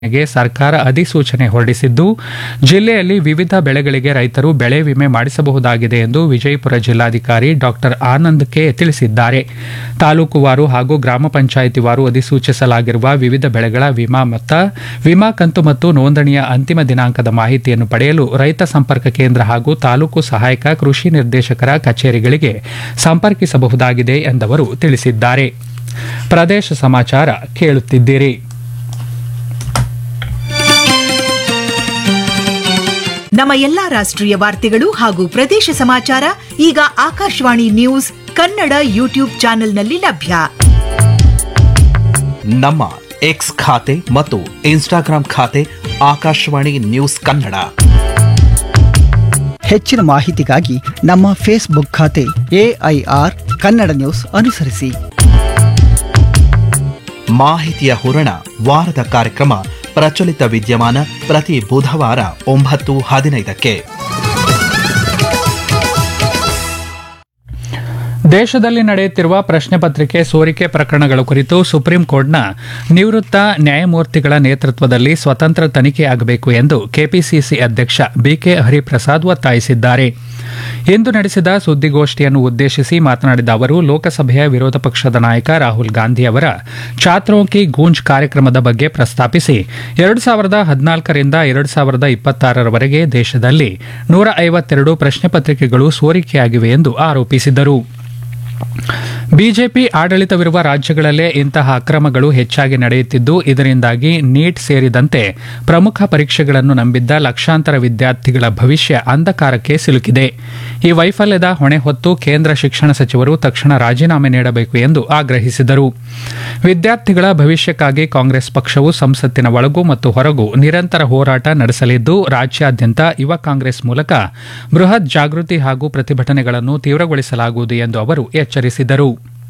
ಗೆ ಸರ್ಕಾರ ಅಧಿಸೂಚನೆ ಹೊರಡಿಸಿದ್ದು ಜಿಲ್ಲೆಯಲ್ಲಿ ವಿವಿಧ ಬೆಳೆಗಳಿಗೆ ರೈತರು ಬೆಳೆ ವಿಮೆ ಮಾಡಿಸಬಹುದಾಗಿದೆ ಎಂದು ವಿಜಯಪುರ ಜಿಲ್ಲಾಧಿಕಾರಿ ಡಾಕ್ಟರ್ ಆನಂದ್ ಕೆ ತಿಳಿಸಿದ್ದಾರೆ ತಾಲೂಕುವಾರು ಹಾಗೂ ಗ್ರಾಮ ಪಂಚಾಯಿತಿವಾರು ಅಧಿಸೂಚಿಸಲಾಗಿರುವ ವಿವಿಧ ಬೆಳೆಗಳ ವಿಮಾ ಮೊತ್ತ ವಿಮಾ ಕಂತು ಮತ್ತು ನೋಂದಣಿಯ ಅಂತಿಮ ದಿನಾಂಕದ ಮಾಹಿತಿಯನ್ನು ಪಡೆಯಲು ರೈತ ಸಂಪರ್ಕ ಕೇಂದ್ರ ಹಾಗೂ ತಾಲೂಕು ಸಹಾಯಕ ಕೃಷಿ ನಿರ್ದೇಶಕರ ಕಚೇರಿಗಳಿಗೆ ಸಂಪರ್ಕಿಸಬಹುದಾಗಿದೆ ಎಂದವರು ತಿಳಿಸಿದ್ದಾರೆ ಪ್ರದೇಶ ಸಮಾಚಾರ ಕೇಳುತ್ತಿದ್ದೀರಿ ನಮ್ಮ ಎಲ್ಲಾ ರಾಷ್ಟ್ರೀಯ ವಾರ್ತೆಗಳು ಹಾಗೂ ಪ್ರದೇಶ ಸಮಾಚಾರ ಈಗ ಆಕಾಶವಾಣಿ ನ್ಯೂಸ್ ಕನ್ನಡ ಯೂಟ್ಯೂಬ್ ಚಾನೆಲ್ನಲ್ಲಿ ಲಭ್ಯ ನಮ್ಮ ಎಕ್ಸ್ ಖಾತೆ ಮತ್ತು ಇನ್ಸ್ಟಾಗ್ರಾಂ ಖಾತೆ ಆಕಾಶವಾಣಿ ನ್ಯೂಸ್ ಕನ್ನಡ ಹೆಚ್ಚಿನ ಮಾಹಿತಿಗಾಗಿ ನಮ್ಮ ಫೇಸ್ಬುಕ್ ಖಾತೆ ಎಐಆರ್ ಕನ್ನಡ ನ್ಯೂಸ್ ಅನುಸರಿಸಿ ಮಾಹಿತಿಯ ಹೂರಣ ವಾರದ ಕಾರ್ಯಕ್ರಮ ಪ್ರಚಲಿತ ವಿದ್ಯಮಾನ ಪ್ರತಿ ಬುಧವಾರ ಒಂಬತ್ತು ಹದಿನೈದಕ್ಕೆ ದೇಶದಲ್ಲಿ ನಡೆಯುತ್ತಿರುವ ಪ್ರಶ್ನೆ ಪತ್ರಿಕೆ ಸೋರಿಕೆ ಪ್ರಕರಣಗಳ ಕುರಿತು ಸುಪ್ರೀಂ ಕೋರ್ಟ್ನ ನಿವೃತ್ತ ನ್ಯಾಯಮೂರ್ತಿಗಳ ನೇತೃತ್ವದಲ್ಲಿ ಸ್ವತಂತ್ರ ತನಿಖೆಯಾಗಬೇಕು ಎಂದು ಕೆಪಿಸಿಸಿ ಅಧ್ಯಕ್ಷ ಬಿಕೆ ಹರಿಪ್ರಸಾದ್ ಒತ್ತಾಯಿಸಿದ್ದಾರೆ ಇಂದು ನಡೆಸಿದ ಸುದ್ದಿಗೋಷ್ಠಿಯನ್ನು ಉದ್ದೇಶಿಸಿ ಮಾತನಾಡಿದ ಅವರು ಲೋಕಸಭೆಯ ವಿರೋಧ ಪಕ್ಷದ ನಾಯಕ ರಾಹುಲ್ ಗಾಂಧಿ ಅವರ ಚಾತ್ರೋಂ ಕಿ ಗೂಂಜ್ ಕಾರ್ಯಕ್ರಮದ ಬಗ್ಗೆ ಪ್ರಸ್ತಾಪಿಸಿ ಎರಡು ಸಾವಿರದ ಹದಿನಾಲ್ಕರಿಂದ ಎರಡು ಸಾವಿರದ ಇಪ್ಪತ್ತಾರರವರೆಗೆ ದೇಶದಲ್ಲಿ ನೂರ ಐವತ್ತೆರಡು ಪ್ರಶ್ನೆ ಪತ್ರಿಕೆಗಳು ಸೋರಿಕೆಯಾಗಿವೆ ಎಂದು ಆರೋಪಿಸಿದರು ಬಿಜೆಪಿ ಆಡಳಿತವಿರುವ ರಾಜ್ಯಗಳಲ್ಲೇ ಇಂತಹ ಅಕ್ರಮಗಳು ಹೆಚ್ಚಾಗಿ ನಡೆಯುತ್ತಿದ್ದು ಇದರಿಂದಾಗಿ ನೀಟ್ ಸೇರಿದಂತೆ ಪ್ರಮುಖ ಪರೀಕ್ಷೆಗಳನ್ನು ನಂಬಿದ್ದ ಲಕ್ಷಾಂತರ ವಿದ್ಯಾರ್ಥಿಗಳ ಭವಿಷ್ಯ ಅಂಧಕಾರಕ್ಕೆ ಸಿಲುಕಿದೆ ಈ ವೈಫಲ್ಯದ ಹೊಣೆ ಹೊತ್ತು ಕೇಂದ್ರ ಶಿಕ್ಷಣ ಸಚಿವರು ತಕ್ಷಣ ರಾಜೀನಾಮೆ ನೀಡಬೇಕು ಎಂದು ಆಗ್ರಹಿಸಿದರು ವಿದ್ಯಾರ್ಥಿಗಳ ಭವಿಷ್ಯಕ್ಕಾಗಿ ಕಾಂಗ್ರೆಸ್ ಪಕ್ಷವು ಸಂಸತ್ತಿನ ಒಳಗೂ ಮತ್ತು ಹೊರಗೂ ನಿರಂತರ ಹೋರಾಟ ನಡೆಸಲಿದ್ದು ರಾಜ್ಯಾದ್ಯಂತ ಯುವ ಕಾಂಗ್ರೆಸ್ ಮೂಲಕ ಬೃಹತ್ ಜಾಗೃತಿ ಹಾಗೂ ಪ್ರತಿಭಟನೆಗಳನ್ನು ತೀವ್ರಗೊಳಿಸಲಾಗುವುದು ಎಂದು ಅವರು ಎಚ್ಚರಿಸಿದರು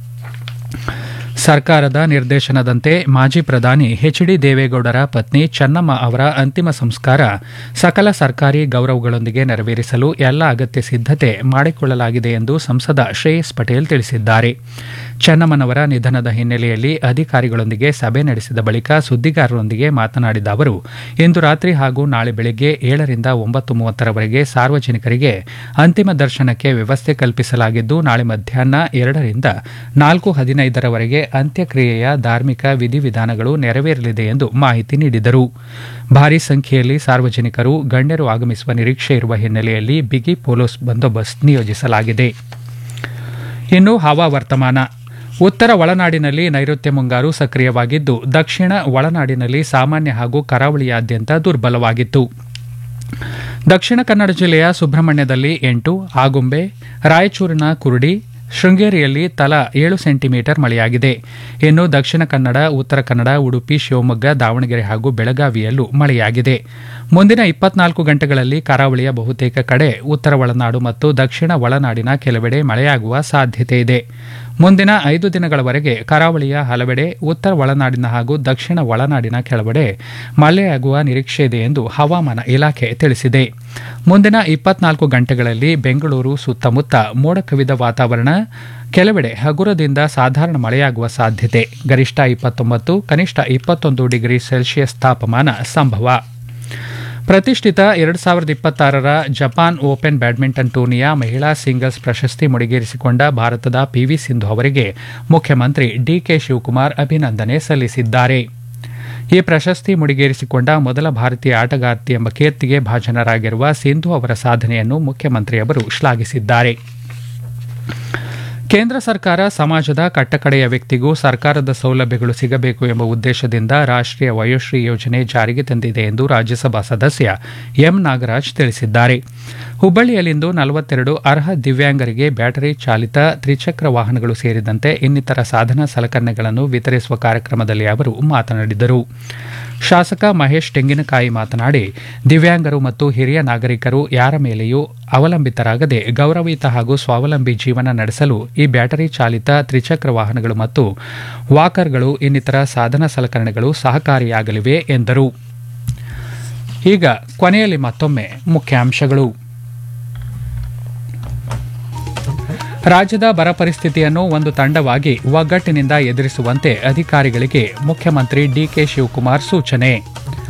ಸರ್ಕಾರದ ನಿರ್ದೇಶನದಂತೆ ಮಾಜಿ ಪ್ರಧಾನಿ ಎಚ್ ಡಿ ದೇವೇಗೌಡರ ಪತ್ನಿ ಚೆನ್ನಮ್ಮ ಅವರ ಅಂತಿಮ ಸಂಸ್ಕಾರ ಸಕಲ ಸರ್ಕಾರಿ ಗೌರವಗಳೊಂದಿಗೆ ನೆರವೇರಿಸಲು ಎಲ್ಲ ಅಗತ್ಯ ಸಿದ್ಧತೆ ಮಾಡಿಕೊಳ್ಳಲಾಗಿದೆ ಎಂದು ಸಂಸದ ಶ್ರೇಯಸ್ ಪಟೇಲ್ ತಿಳಿಸಿದ್ದಾರೆ ಚೆನ್ನಮ್ಮನವರ ನಿಧನದ ಹಿನ್ನೆಲೆಯಲ್ಲಿ ಅಧಿಕಾರಿಗಳೊಂದಿಗೆ ಸಭೆ ನಡೆಸಿದ ಬಳಿಕ ಸುದ್ದಿಗಾರರೊಂದಿಗೆ ಮಾತನಾಡಿದ ಅವರು ಇಂದು ರಾತ್ರಿ ಹಾಗೂ ನಾಳೆ ಬೆಳಗ್ಗೆ ಏಳರಿಂದ ಒಂಬತ್ತು ಮೂವತ್ತರವರೆಗೆ ಸಾರ್ವಜನಿಕರಿಗೆ ಅಂತಿಮ ದರ್ಶನಕ್ಕೆ ವ್ಯವಸ್ಥೆ ಕಲ್ಪಿಸಲಾಗಿದ್ದು ನಾಳೆ ಮಧ್ಯಾಹ್ನ ಎರಡರಿಂದ ನಾಲ್ಕು ಹದಿನೈದರವರೆಗೆ ಅಂತ್ಯಕ್ರಿಯೆಯ ಧಾರ್ಮಿಕ ವಿಧಿವಿಧಾನಗಳು ನೆರವೇರಲಿದೆ ಎಂದು ಮಾಹಿತಿ ನೀಡಿದರು ಭಾರೀ ಸಂಖ್ಯೆಯಲ್ಲಿ ಸಾರ್ವಜನಿಕರು ಗಣ್ಯರು ಆಗಮಿಸುವ ನಿರೀಕ್ಷೆ ಇರುವ ಹಿನ್ನೆಲೆಯಲ್ಲಿ ಬಿಗಿ ಪೊಲೀಸ್ ಬಂದೋಬಸ್ತ್ ನಿಯೋಜಿಸಲಾಗಿದೆ ಇನ್ನು ಹವಾ ವರ್ತಮಾನ ಉತ್ತರ ಒಳನಾಡಿನಲ್ಲಿ ನೈಋತ್ಯ ಮುಂಗಾರು ಸಕ್ರಿಯವಾಗಿದ್ದು ದಕ್ಷಿಣ ಒಳನಾಡಿನಲ್ಲಿ ಸಾಮಾನ್ಯ ಹಾಗೂ ಕರಾವಳಿಯಾದ್ಯಂತ ದುರ್ಬಲವಾಗಿತ್ತು ದಕ್ಷಿಣ ಕನ್ನಡ ಜಿಲ್ಲೆಯ ಸುಬ್ರಹ್ಮಣ್ಯದಲ್ಲಿ ಎಂಟು ಆಗುಂಬೆ ರಾಯಚೂರಿನ ಕುರುಡಿ ಶೃಂಗೇರಿಯಲ್ಲಿ ತಲಾ ಏಳು ಸೆಂಟಿಮೀಟರ್ ಮಳೆಯಾಗಿದೆ ಇನ್ನು ದಕ್ಷಿಣ ಕನ್ನಡ ಉತ್ತರ ಕನ್ನಡ ಉಡುಪಿ ಶಿವಮೊಗ್ಗ ದಾವಣಗೆರೆ ಹಾಗೂ ಬೆಳಗಾವಿಯಲ್ಲೂ ಮಳೆಯಾಗಿದೆ ಮುಂದಿನ ಇಪ್ಪತ್ನಾಲ್ಕು ಗಂಟೆಗಳಲ್ಲಿ ಕರಾವಳಿಯ ಬಹುತೇಕ ಕಡೆ ಉತ್ತರ ಒಳನಾಡು ಮತ್ತು ದಕ್ಷಿಣ ಒಳನಾಡಿನ ಕೆಲವೆಡೆ ಮಳೆಯಾಗುವ ಸಾಧ್ಯತೆ ಇದೆ ಮುಂದಿನ ಐದು ದಿನಗಳವರೆಗೆ ಕರಾವಳಿಯ ಹಲವೆಡೆ ಉತ್ತರ ಒಳನಾಡಿನ ಹಾಗೂ ದಕ್ಷಿಣ ಒಳನಾಡಿನ ಕೆಲವೆಡೆ ಮಳೆಯಾಗುವ ನಿರೀಕ್ಷೆ ಇದೆ ಎಂದು ಹವಾಮಾನ ಇಲಾಖೆ ತಿಳಿಸಿದೆ ಮುಂದಿನ ಇಪ್ಪತ್ನಾಲ್ಕು ಗಂಟೆಗಳಲ್ಲಿ ಬೆಂಗಳೂರು ಸುತ್ತಮುತ್ತ ಮೋಡ ಕವಿದ ವಾತಾವರಣ ಕೆಲವೆಡೆ ಹಗುರದಿಂದ ಸಾಧಾರಣ ಮಳೆಯಾಗುವ ಸಾಧ್ಯತೆ ಗರಿಷ್ಠ ಇಪ್ಪತ್ತೊಂಬತ್ತು ಕನಿಷ್ಠ ಇಪ್ಪತ್ತೊಂದು ಡಿಗ್ರಿ ಸೆಲ್ಸಿಯಸ್ ತಾಪಮಾನ ಸಂಭವ ಪ್ರತಿಷ್ಠಿತ ಎರಡು ಸಾವಿರದ ಇಪ್ಪತ್ತಾರರ ಜಪಾನ್ ಓಪನ್ ಬ್ಯಾಡ್ಮಿಂಟನ್ ಟೂರ್ನಿಯ ಮಹಿಳಾ ಸಿಂಗಲ್ಸ್ ಪ್ರಶಸ್ತಿ ಮುಡಿಗೇರಿಸಿಕೊಂಡ ಭಾರತದ ಪಿವಿ ಸಿಂಧು ಅವರಿಗೆ ಮುಖ್ಯಮಂತ್ರಿ ಡಿಕೆ ಶಿವಕುಮಾರ್ ಅಭಿನಂದನೆ ಸಲ್ಲಿಸಿದ್ದಾರೆ ಈ ಪ್ರಶಸ್ತಿ ಮುಡಿಗೇರಿಸಿಕೊಂಡ ಮೊದಲ ಭಾರತೀಯ ಆಟಗಾರ್ತಿ ಎಂಬ ಕೀರ್ತಿಗೆ ಭಾಜನರಾಗಿರುವ ಸಿಂಧು ಅವರ ಸಾಧನೆಯನ್ನು ಮುಖ್ಯಮಂತ್ರಿಯವರು ಶ್ಲಾಘಿಸಿದ್ದಾರೆ ಕೇಂದ್ರ ಸರ್ಕಾರ ಸಮಾಜದ ಕಟ್ಟಕಡೆಯ ವ್ಯಕ್ತಿಗೂ ಸರ್ಕಾರದ ಸೌಲಭ್ಯಗಳು ಸಿಗಬೇಕು ಎಂಬ ಉದ್ದೇಶದಿಂದ ರಾಷ್ಟ್ರೀಯ ವಯೋಶ್ರೀ ಯೋಜನೆ ಜಾರಿಗೆ ತಂದಿದೆ ಎಂದು ರಾಜ್ಯಸಭಾ ಸದಸ್ಯ ಎಂ ನಾಗರಾಜ್ ತಿಳಿಸಿದ್ದಾರೆ ಹುಬ್ಬಳ್ಳಿಯಲ್ಲಿಂದು ನಲವತ್ತೆರಡು ಅರ್ಹ ದಿವ್ಯಾಂಗರಿಗೆ ಬ್ಯಾಟರಿ ಚಾಲಿತ ತ್ರಿಚಕ್ರ ವಾಹನಗಳು ಸೇರಿದಂತೆ ಇನ್ನಿತರ ಸಾಧನ ಸಲಕರಣೆಗಳನ್ನು ವಿತರಿಸುವ ಕಾರ್ಯಕ್ರಮದಲ್ಲಿ ಅವರು ಮಾತನಾಡಿದರು ಶಾಸಕ ಮಹೇಶ್ ತೆಂಗಿನಕಾಯಿ ಮಾತನಾಡಿ ದಿವ್ಯಾಂಗರು ಮತ್ತು ಹಿರಿಯ ನಾಗರಿಕರು ಯಾರ ಮೇಲೆಯೂ ಅವಲಂಬಿತರಾಗದೆ ಗೌರವಯುತ ಹಾಗೂ ಸ್ವಾವಲಂಬಿ ಜೀವನ ನಡೆಸಲು ಈ ಬ್ಯಾಟರಿ ಚಾಲಿತ ತ್ರಿಚಕ್ರ ವಾಹನಗಳು ಮತ್ತು ವಾಕರ್ಗಳು ಇನ್ನಿತರ ಸಾಧನ ಸಲಕರಣೆಗಳು ಸಹಕಾರಿಯಾಗಲಿವೆ ಎಂದರು ಈಗ ಕೊನೆಯಲ್ಲಿ ಮತ್ತೊಮ್ಮೆ ಮುಖ್ಯಾಂಶಗಳು ರಾಜ್ಯದ ಬರ ಪರಿಸ್ಥಿತಿಯನ್ನು ಒಂದು ತಂಡವಾಗಿ ಒಗ್ಗಟ್ಟಿನಿಂದ ಎದುರಿಸುವಂತೆ ಅಧಿಕಾರಿಗಳಿಗೆ ಮುಖ್ಯಮಂತ್ರಿ ಡಿಕೆ ಶಿವಕುಮಾರ್ ಸೂಚನೆ